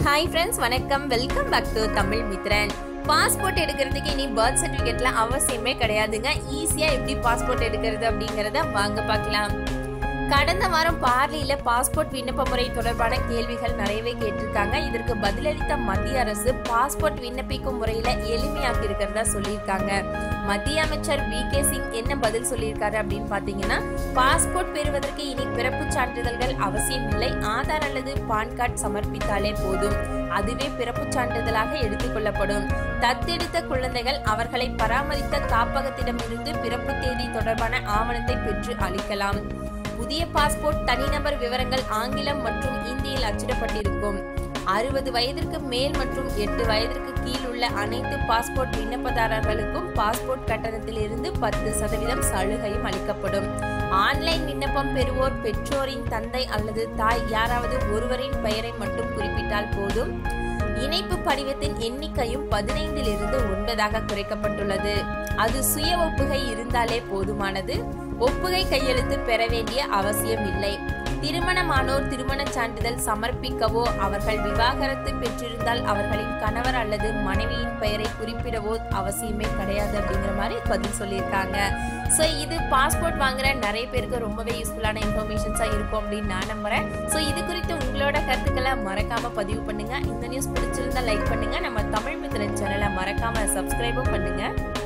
hi friends வணக்கம் welcome back to Tamil Mithran passport எடுக்கிறதுக்கு இனி பர்த் சர்டிஃபிகேட்லாம் அவசியமே கிடையாதுங்க ஈஸியாக எப்படி பாஸ்போர்ட் எடுக்கிறது அப்படிங்கிறத வாங்க பார்க்கலாம் கடந்த வாரம் பார்லியில பாஸ்போர்ட் விண்ணப்ப முறை தொடர்பான கேள்விகள் நிறையவே கேட்டிருக்காங்க இதற்கு பதிலளித்த மத்திய அரசு பாஸ்போர்ட் விண்ணப்பிக்கும் முறையில எளிமையாக்கி இருக்கிறதா சொல்லியிருக்காங்க மத்திய அமைச்சர் வி கே சிங் என்ன பதில் சொல்லியிருக்காரு அப்படின்னு பாத்தீங்கன்னா பாஸ்போர்ட் பெறுவதற்கு இனி பிறப்பு சான்றிதழ்கள் அவசியமில்லை ஆதார் அல்லது பான் கார்டு சமர்ப்பித்தாலே போதும் அதுவே பிறப்பு சான்றிதழாக எடுத்துக்கொள்ளப்படும் தத்தெடுத்த குழந்தைகள் அவர்களை பராமரித்த காப்பகத்திடமிருந்து பிறப்பு தேதி தொடர்பான ஆவணத்தை பெற்று அளிக்கலாம் புதிய பாஸ்போர்ட் தனிநபர் விவரங்கள் ஆங்கிலம் மற்றும் இந்தியில் அச்சிடப்பட்டிருக்கும் அறுபது வயதிற்கு மேல் மற்றும் எட்டு வயதிற்கு கீழ் உள்ள அனைத்து பாஸ்போர்ட் விண்ணப்பதாரர்களுக்கும் பாஸ்போர்ட் கட்டணத்தில் இருந்து பத்து சதவீதம் சலுகையும் அளிக்கப்படும் ஆன்லைன் விண்ணப்பம் பெறுவோர் பெற்றோரின் தந்தை அல்லது தாய் யாராவது ஒருவரின் பெயரை மட்டும் குறிப்பிட்டால் போதும் இணைப்பு படிவத்தின் எண்ணிக்கையும் பதினைந்திலிருந்து ஒன்பதாக குறைக்கப்பட்டுள்ளது அது சுய ஒப்புகை இருந்தாலே போதுமானது ஒப்புகை கையெழுத்து பெற வேண்டிய அவசியம் இல்லை திருமணமானோர் திருமணச் சான்றிதழ் சமர்ப்பிக்கவோ அவர்கள் விவாகரத்து பெற்றிருந்தால் அவர்களின் கணவர் அல்லது மனைவியின் பெயரை குறிப்பிடவோ அவசியமே கிடையாது அப்படிங்கிற மாதிரி பதில் சொல்லியிருக்காங்க ஸோ இது பாஸ்போர்ட் வாங்குற நிறைய பேருக்கு ரொம்பவே யூஸ்ஃபுல்லான இன்ஃபர்மேஷன்ஸாக இருக்கும் அப்படின்னு நான் நம்புறேன் ஸோ இது குறித்து உங்களோட கருத்துக்களை மறக்காம பதிவு பண்ணுங்க இந்த நியூஸ் பிடிச்சிருந்தா லைக் பண்ணுங்க நம்ம தமிழ் மித்திரன் சேனலை மறக்காம சப்ஸ்கிரைபும் பண்ணுங்க